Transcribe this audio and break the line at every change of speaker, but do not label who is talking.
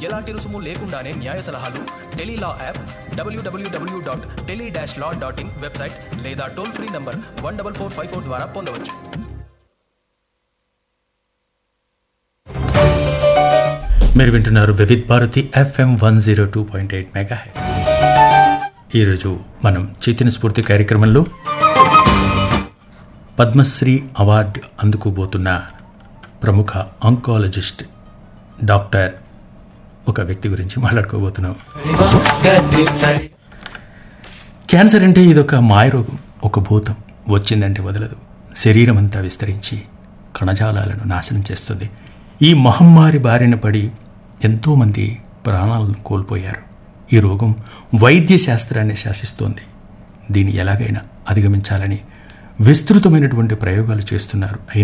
ఎలాంటి రుసుము లేకుండానే న్యాయ సలహాలు Tele Law app W W W dot tele dash law dot in website లేదా toll free number one double four five four ద్వారా పొందవచ్చు
మీరు వింటున్నారు Vividh Bharati F M one zero two point eight mega ఈరోజు మనం చైతన్య స్ఫూర్తి కార్యక్రమంలో పద్మశ్రీ అవార్డు అందుకోబోతున్న ప్రముఖ ఆంకాలజిస్ట్ డాక్టర్ ఒక వ్యక్తి గురించి మాట్లాడుకోబోతున్నాం క్యాన్సర్ అంటే ఇదొక మాయరోగం ఒక భూతం వచ్చిందంటే వదలదు శరీరం అంతా విస్తరించి కణజాలాలను నాశనం చేస్తుంది ఈ మహమ్మారి బారిన పడి ఎంతోమంది ప్రాణాలను కోల్పోయారు ఈ రోగం వైద్య శాస్త్రాన్ని శాసిస్తోంది దీన్ని ఎలాగైనా అధిగమించాలని విస్తృతమైనటువంటి ప్రయోగాలు చేస్తున్నారు అయినా